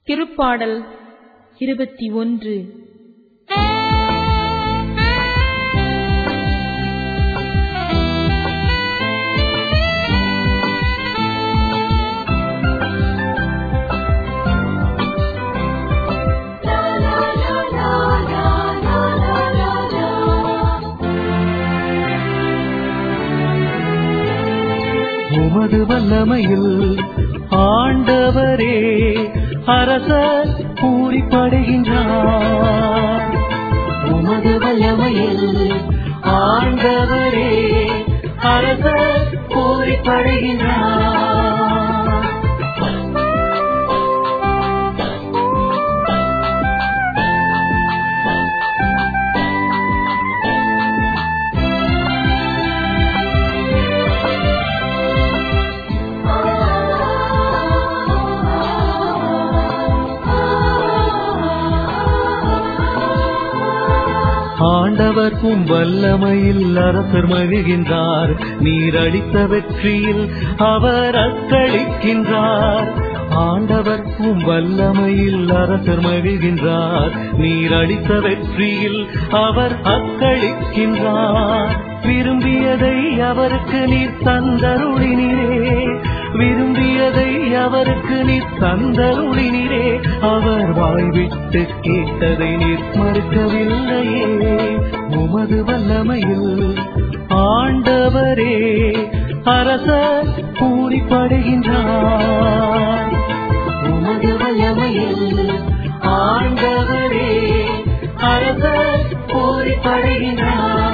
திருப்பாடல் இருபத்தி ஒன்று உமது வல்லமையில் ஆண்டவரே அரசர் பூரிப்படைகின்றார் உமது வல்லமையில் ஆண்டவரே அரசர் பூரிப்படைகின்றார் ஆண்டவர் உம் வல்லமையில் அரசர் மகிழ்கின்றார் நீர் அளித்த வெற்றியில் அவர் அக்களிக்கின்றார் ஆண்டவர் உம் வல்லமையில் அரசர் மகிழ்கின்றார் நீர் அளித்த வெற்றியில் அவர் அக்களிக்கின்றார் விரும்பியதை அவருக்கு நீர் தந்தருளினீரே விரும்பியதை அவருக்கு நீர் தந்தருளினீரே அவர் வாய்விட்டு கேட்டதை நீர் மறுக்கவில்லையே உமது வல்லமையில் ஆண்டவரே அரசர் பூரிப்படைகின்றார் உமது வல்லமையில் ஆண்டவரே அரசர் பூரிப்படைகின்றார்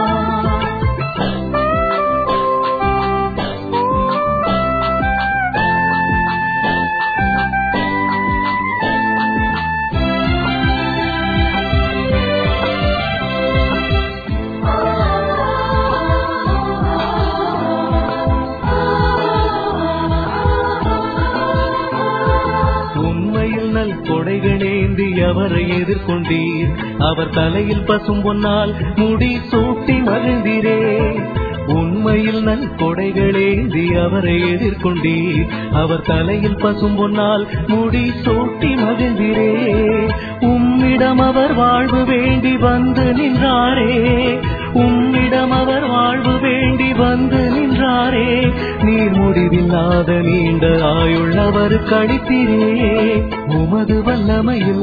உண்மையில் நல் கொடைகளேந்தி அவரை எதிர்கொண்டீர் அவர் தலையில் பசும் பொன்னால் முடி சூட்டி மகிழ்ந்தீரே உண்மையில் நல் கொடைகளேந்தி அவரை எதிர்கொண்டீர் அவர் தலையில் பசும் பொன்னால் முடி சூட்டி மகிழ்ந்தீரே உம்மிடம் அவர் வாழ்வு வேண்டி வந்து நின்றாரே உம்மிடம் அவர் வாழ்வு வேண்டி வந்து நின்றாரே நீர் முடிவில்லாத நீண்ட ஆயுள்ளவர் கழித்தீரே உமது வல்லமையில்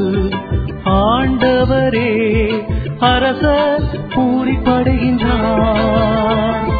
ஆண்டவரே அரசர் பூரிப்படைகின்றார்